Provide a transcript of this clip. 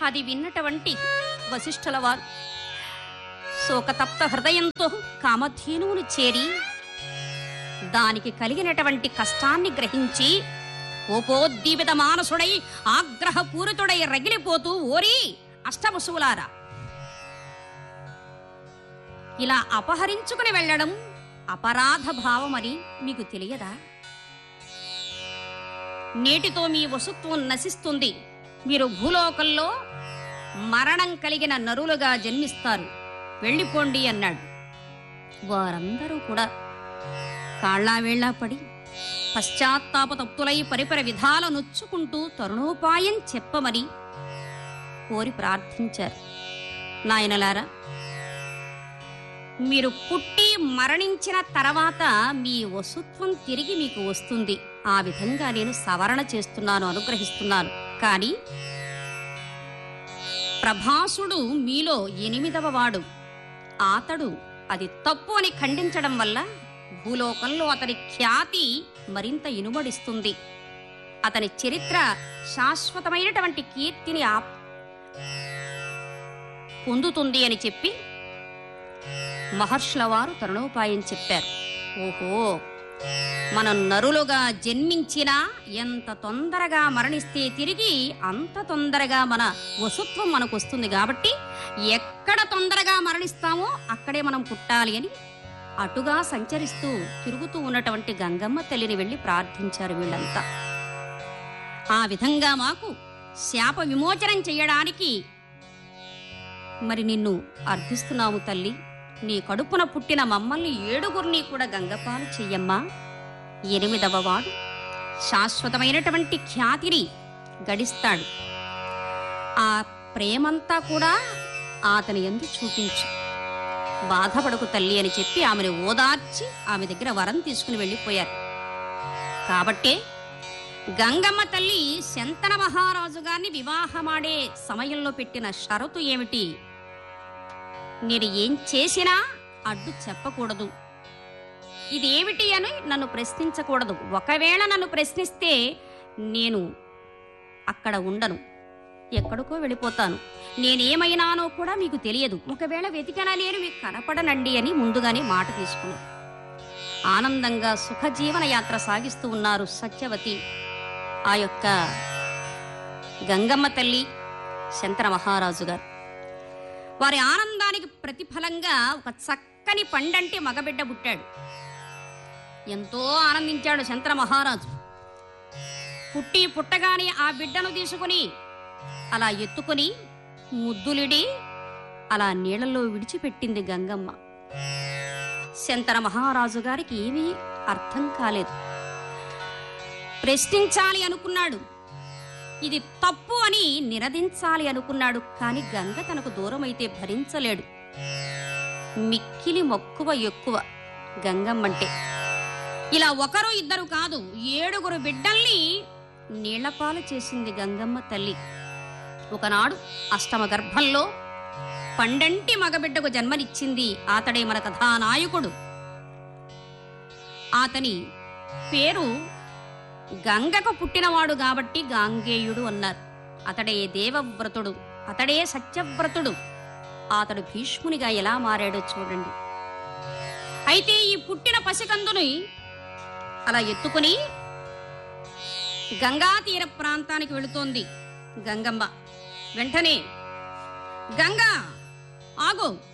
అది విన్నటువంటి వశిష్ఠుల వారు శోకతప్త హృదయంతో కామధేనువును చేరి దానికి కలిగినటువంటి కష్టాన్ని గ్రహించి కోపోద్దీపిత మానసుడై ఆగ్రహపూరితుడై రగిలిపోతూ ఓరి అష్టవసువులారా ఇలా అపహరించుకుని వెళ్ళడం అపరాధ భావమని మీకు తెలియదా నేటితో మీ వసుత్వం నశిస్తుంది మీరు భూలోకంలో మరణం కలిగిన నరులుగా జన్మిస్తారు వెళ్ళిపోండి అన్నాడు వారందరూ కూడా కాళ్ళా వేళ్ళా పడి పశ్చాత్తాప తప్తులై పరిపర విధాల నొచ్చుకుంటూ తరుణోపాయం చెప్పమని కోరి ప్రార్థించారు నాయనలారా మీరు పుట్టి మరణించిన తర్వాత మీ వసుత్వం తిరిగి మీకు వస్తుంది ఆ విధంగా నేను సవరణ చేస్తున్నాను అనుగ్రహిస్తున్నాను కానీ ప్రభాసుడు మీలో ఎనిమిదవ వాడు అతడు అది తప్పు అని ఖండించడం వల్ల భూలోకంలో అతని ఖ్యాతి మరింత ఇనుమడిస్తుంది అతని చరిత్ర శాశ్వతమైనటువంటి కీర్తిని ఆ పొందుతుంది అని చెప్పి మహర్షుల వారు తరుణోపాయం చెప్పారు ఓహో మనం నరులుగా జన్మించినా ఎంత తొందరగా మరణిస్తే తిరిగి అంత తొందరగా మన వసుత్వం మనకు వస్తుంది కాబట్టి ఎక్కడ తొందరగా మరణిస్తామో అక్కడే మనం పుట్టాలి అని అటుగా సంచరిస్తూ తిరుగుతూ ఉన్నటువంటి గంగమ్మ తల్లిని వెళ్ళి ప్రార్థించారు వీళ్ళంతా ఆ విధంగా మాకు శాప విమోచనం చేయడానికి మరి నిన్ను అర్థిస్తున్నాము తల్లి నీ కడుపున పుట్టిన మమ్మల్ని ఏడుగురిని కూడా గంగపాలు చెయ్యమ్మా ఎనిమిదవ వాడు శాశ్వతమైనటువంటి ఖ్యాతిని గడిస్తాడు ఆ ప్రేమంతా కూడా అతని ఎందు చూపించు బాధపడకు తల్లి అని చెప్పి ఆమెను ఓదార్చి ఆమె దగ్గర వరం తీసుకుని వెళ్ళిపోయారు కాబట్టే గంగమ్మ తల్లి శంతన మహారాజు గారిని వివాహమాడే సమయంలో పెట్టిన షరతు ఏమిటి నేను ఏం చేసినా అడ్డు చెప్పకూడదు ఇదేమిటి అని నన్ను ప్రశ్నించకూడదు ఒకవేళ నన్ను ప్రశ్నిస్తే నేను అక్కడ ఉండను ఎక్కడికో వెళ్ళిపోతాను నేనేమైనానో కూడా మీకు తెలియదు ఒకవేళ వెతికినా నేను మీకు కనపడనండి అని ముందుగానే మాట తీసుకున్నాను ఆనందంగా సుఖజీవన యాత్ర సాగిస్తూ ఉన్నారు సత్యవతి ఆ యొక్క గంగమ్మ తల్లి శంతన మహారాజు గారు వారి ఆనందానికి ప్రతిఫలంగా ఒక చక్కని పండంటి మగబిడ్డ పుట్టాడు ఎంతో ఆనందించాడు శంతన మహారాజు పుట్టి పుట్టగానే ఆ బిడ్డను తీసుకుని అలా ఎత్తుకుని ముద్దులిడి అలా నీళ్ళలో విడిచిపెట్టింది గంగమ్మ శంతన మహారాజు గారికి ఏమీ అర్థం కాలేదు ప్రశ్నించాలి అనుకున్నాడు ఇది తప్పు అని నిరదించాలి అనుకున్నాడు కాని గంగ తనకు దూరమైతే భరించలేడు మిక్కిలి మక్కువ ఎక్కువ గంగమ్మంటే ఇలా ఒకరు ఇద్దరు కాదు ఏడుగురు బిడ్డల్ని నీళ్లపాలు చేసింది గంగమ్మ తల్లి ఒకనాడు అష్టమ గర్భంలో పండంటి మగబిడ్డకు జన్మనిచ్చింది అతడే మన కథానాయకుడు అతని పేరు గంగకు పుట్టినవాడు కాబట్టి గాంగేయుడు అన్నారు అతడే దేవవ్రతుడు అతడే సత్యవ్రతుడు అతడు భీష్మునిగా ఎలా మారాడో చూడండి అయితే ఈ పుట్టిన పసికందుని అలా ఎత్తుకుని గంగా తీర ప్రాంతానికి వెళుతోంది గంగమ్మ వెంటనే గంగా ఆగు